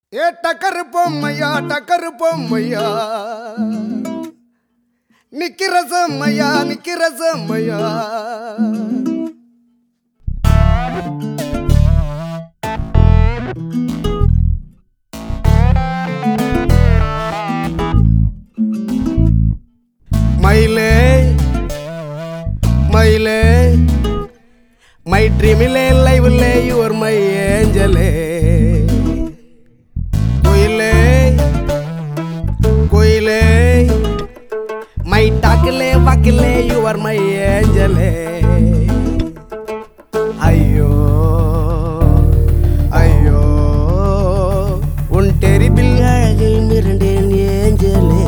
ஏ டக்கரு பொம்மையா டக்கரு பொம்மையா நிக்கிற செம்மையா நிக்கிற செம்மையா மயிலே மயிலே மை ட்ரீமிலே லைவ்லே யுவர் மை ஏஞ்சலே கோயிலே கோயிலே மை டாக்கிலே வாக்கிலே யுவர் மை ஏஞ்சலே ஐயோ ஐயோ உன் டெரிபில் அழகில் மிரண்டேன் ஏஞ்சலே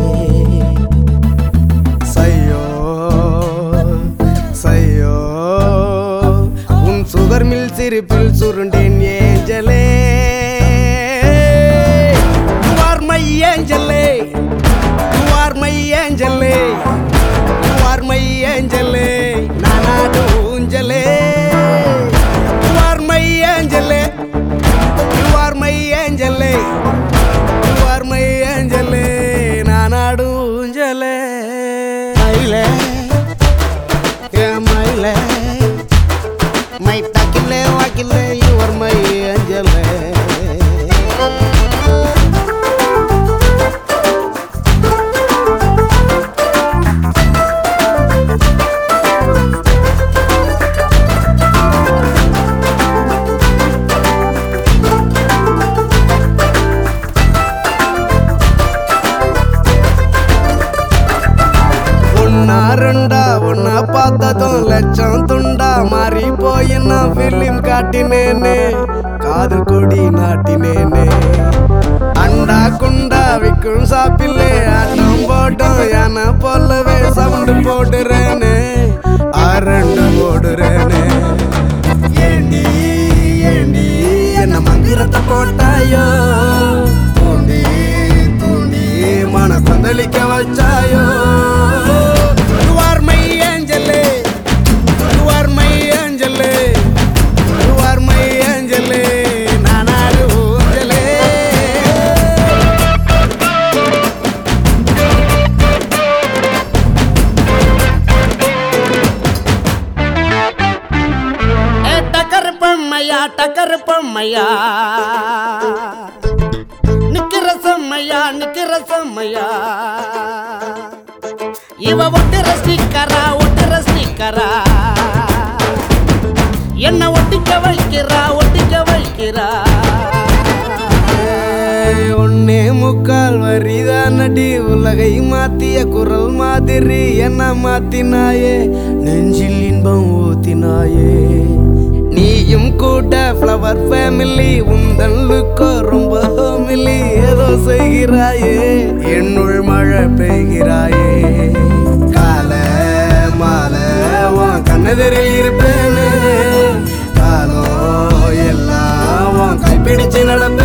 சையோ சையோ உன் சுகர் மில் சிரிப்பில் சுருண்டேன் ஏஞ்சலே You are my ஏஞ்சலே You are my ஏஞ்சலே You are my ஏஞ்சலே நானாடு ஊஞ்சலே You are my ஏஞ்சலே You are my ஏஞ்சலே You are my ஏஞ்சலே நானாடு ஊஞ்சலே மயிலே ஏ மயிலே மை தக்கிலே வாக்கிலே You are my ஏஞ்சலே ஒன்னா ரெண்டா ஒன்னா பார்த்ததும் லட்சம் துண்டா மாறி போய் நான் பிலிம் காட்டினேனே காதல் கொடி நாட்டினேனே அண்டா குண்டா விக்கும் சாப்பிலே அண்ணம் போட்டோம் யானை போலவே சவுண்டு போடுறேனே அரண்டு போடுறேனே ஏண்டி ஏண்டி என்ன மந்திரத்தை போட்டாயோ தூண்டி தூண்டி மன கொந்தளிக்க வச்சாயோ You are my angel You are my angel You are my angel நானாடு ஊஞ்சலே ஏ டக்கரு பொம்மையா டக்கரு பொம்மையா நிக்கிற செம்மையா நிக்கிற செம்மையா இவ ஒட்டுற ஸ்டிக்கரா ஒட்டுற ஸ்டிக்கரா என்ன ஒட்டிக்க வைக்கிறா ஒட்டிக்க வைக்கிறா ஏய், ஒண்ணே முக்கால் வரிதான் நடி உலகை மாத்திய குரல் மாதிரி என்ன மாத்தினாயே நெஞ்சில் இன்பம் ஊத்தினாயே நீயும் கூட ஃப்ளவர் ஃபேமிலி உந்தன் லுக்கோ ரொம்ப ஹோமிலி ஏதோ செய்கிறாயே என்னுள் மழை பெய்கிறாயே கால மாலை உன் கண்ணெதிரில் இருப்பேனே காலம் எல்லாம் உன் கைப்பிடிச்சு நடப்பேனே